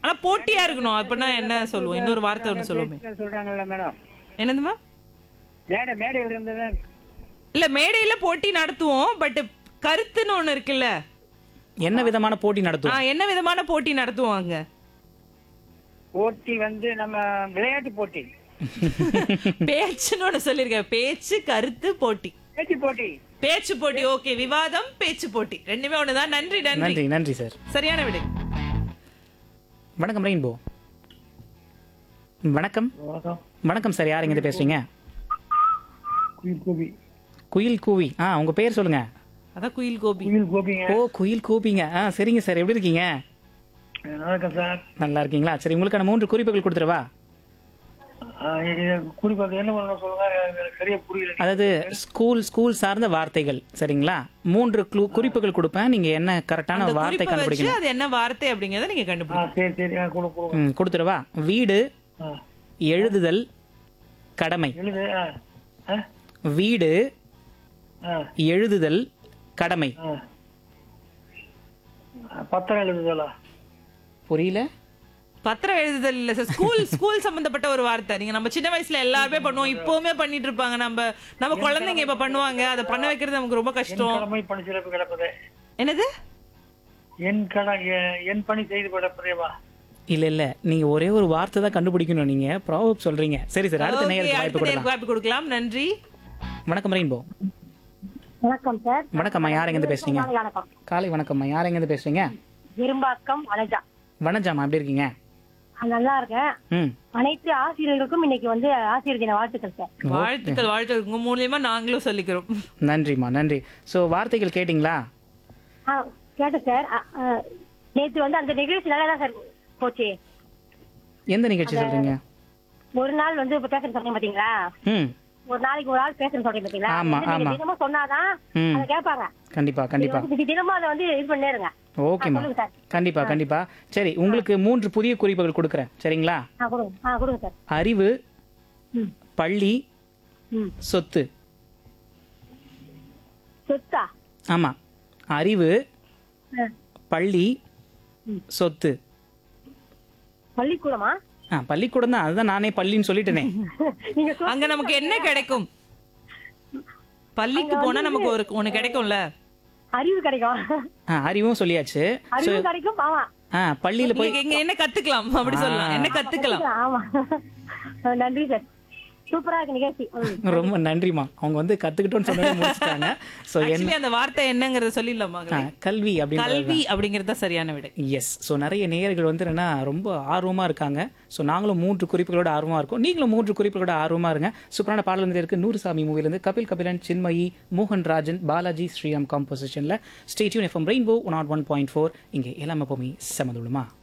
ஆனா போட்டியா இருக்கணும் அப்படின்னா என்ன சொல்லுவோம் இன்னொரு வார்த்தை ஒண்ணு சொல்லுவோமே சொல்றாங்கல்ல மேடம் என்னதுமா மேடை மேடையில் இருந்தது இல்ல மேடையில போட்டி நடத்துவோம் பட் கருத்துன்னு ஒண்ணு இருக்குல்ல என்ன விதமான போட்டி ஆ, நடத்துவோம் என்ன விதமான போட்டி நடத்துவோம் அங்க போட்டி வந்து நம்ம விளையாட்டு போட்டி பேச்சுன்னு ஒண்ணு சொல்லிருக்கேன் பேச்சு கருத்து போட்டி பேச்சு போட்டி பேச்சு போட்டி ஓகே விவாதம் பேச்சு போட்டி ரெண்டுமே ஒண்ணுதான் நன்றி நன்றி நன்றி நன்றி சார் சரியான விடை வணக்கம் ரெயின்போ வணக்கம் வணக்கம் வணக்கம் சார் யார் இருந்து பேசுறீங்க குயில் கோபி குயில் கூவி ஆ உங்க பேர் சொல்லுங்க அதான் குயில் கோபி குயில் கோபிங்க ஓ குயில் கூப்பிங்க ஆ சரிங்க சார் எப்படி இருக்கீங்க வணக்கம் சார் நல்லா இருக்கீங்களா சரி உங்களுக்கான மூன்று குறிப்புகள் கொடுத்துருவா குறிப்பாக என்ன பண்ணணும் சொல்லுங்க எனக்கு சரியா புரியல அதாவது ஸ்கூல் ஸ்கூல் சார்ந்த வார்த்தைகள் சரிங்களா மூன்று க்ளூ குறிப்புகள் கொடுப்பேன் நீங்க என்ன கரெக்டான அந்த வார்த்தை குறிப்பை வச்சு கண்டுபிடிக்கணும் அது என்ன வார்த்தை அப்படிங்கறத நீங்க ஆ கண்டுபிடிக்கணும் சரி சரி ஆ கொடு கொடுங்க ம், கொடுத்துருவா வீடு ஆ எழுதுதல் கடமை எழுது ஆ ஆ வீடு ஆ எழுதுதல் கடமை ஆ பத்திரம் எழுதுதலா புரியல பத்திரம் எழுதுதல் இல்ல சார் ஸ்கூல் ஸ்கூல் சம்பந்தப்பட்ட ஒரு வார்த்தை நீங்க நம்ம சின்ன வயசுல எல்லாருமே பண்ணுவோம் இப்பவுமே பண்ணிட்டு இருப்பாங்க நம்ம நம்ம குழந்தைங்க இப்ப பண்ணுவாங்க அதை பண்ண வைக்கிறது நமக்கு ரொம்ப என் கஷ்டம் கடமை பணி சிறப்பு கிடப்பதே என்னது என் கட எ- என் பணி செய்து கிடப்பதேவா இல்ல இல்ல நீங்க ஒரே ஒரு வார்த்தை தான் கண்டுபிடிக்கணும் நீங்க ப்ராபப் சொல்றீங்க சரி சார் அடுத்த Okay, நேயருக்கு வாய்ப்பு அடுத்த நேருக்கு கொடுக்கலாம் வாய்ப்பு கொடுக்கலாம் நன்றி வணக்கம் ரெயின்போ வணக்கம் சார் வணக்கம்மா யார் எங்கேருந்து பேசுறீங்க காலை வணக்கம் காலை வணக்கம்மா யார் எங்கேருந்து பேசுறீங்க இரும்பாக்கம் வனஜா வணஜாமா எப்படி இருக்கீங்க நான் நல்லா இருக்கேன் ம் அனைத்து ஆசிரியர்களுக்கும் இன்னைக்கு வந்து ஆசிரியர் தின வாழ்த்துக்கள் சார் வாழ்த்துக்கள் வாழ்த்துக்கள் உங்க மூலியமா நாங்களும் சொல்லிக்கிறோம் நன்றிம்மா நன்றி ஸோ வார்த்தைகள் கேட்டிங்களா ஆ, கேட்டேன் சார் அ, அ, நேத்து வந்து அந்த நிகழ்ச்சி நல்லா தான் சார் போச்சு எந்த நிகழ்ச்சி சொல்றீங்க ஒரு நாள் வந்து இப்ப பேசுறேன் சொன்னீங்க பாத்தீங்களா ம் ஒரு நாளைக்கு ஒரு ஆள் பேசுறேன் சொல்றீங்க பாத்தீங்களா ஆமா, அது நீங்க ஆமா. தினமும் சொன்னாதான் ம். அதை கேட்பாங்க கண்டிப்பா நீங்க கண்டிப்பா வந்து தினமும் அதை வந்து இது பண்ணேருங்க ஓகேம்மா சொல்லுங்க சார் கண்டிப்பா கண்டிப்பா சரி உங்களுக்கு மூன்று புதிய குறிப்புகள் கொடுக்குறேன் சரிங்களா ஆ கொடுங்க ஆ கொடுங்க சார் அறிவு ம் பள்ளி ம் சொத்து சொத்தா ஆமா அறிவு ஆ, பள்ளி சொத்து பள்ளிக்கூடமா ஆ பள்ளிக்கூடம் தான் அதுதான் நானே பள்ளின்னு சொல்லிட்டேனே நீங்க சொ- அங்க நமக்கு என்ன கிடைக்கும் பள்ளிக்கு போனா நமக்கு ஒரு ஒண்ணு கிடைக்கும்ல அறிவு கிடைக்கும் ஆ அறிவும் சொல்லியாச்சு அறிவு கிடைக்கும் ஆமா ஆ பள்ளியில போய் நீங்க இங்க என்ன கத்துக்கலாம் அப்படி சொல்லலாம் என்ன கத்துக்கலாம் ஆமா நன்றி சார் சூப்பரா இருக்கு நிகழ்ச்சி ம். ரொம்ப நன்றிமா அவங்க வந்து கத்துக்கிட்டோம்னு சொன்னதை முடிச்சிட்டாங்க ஸோ என்ன ஆக்சுவலி அந்த வார்த்தை என்னங்கறத சொல்லிடலாமா ஆ, கல்வி அப்படின்றது கல்வி அப்படிங்கறது தான் சரியான விடை எஸ் ஸோ நிறைய நேயர்கள் வந்து என்னன்னா ரொம்ப ஆர்வமாக இருக்காங்க ஸோ நாங்களும் மூன்று குறிப்புகளோட ஆர்வமாக இருக்கோம் நீங்களும் மூன்று குறிப்புகளோட ஆர்வமாக இருங்க சூப்பரான பாடல் வந்து இருக்கு நூறுசாமி மூவிலேருந்து கபில் கபிலன் சின்மயி மோகன் ராஜன் பாலாஜி ஸ்ரீராம் காம்போசிஷனில் stay tuned FM rainbow one naught one point four இங்கே எல்லாமே எப்போவுமே செமதுளுமா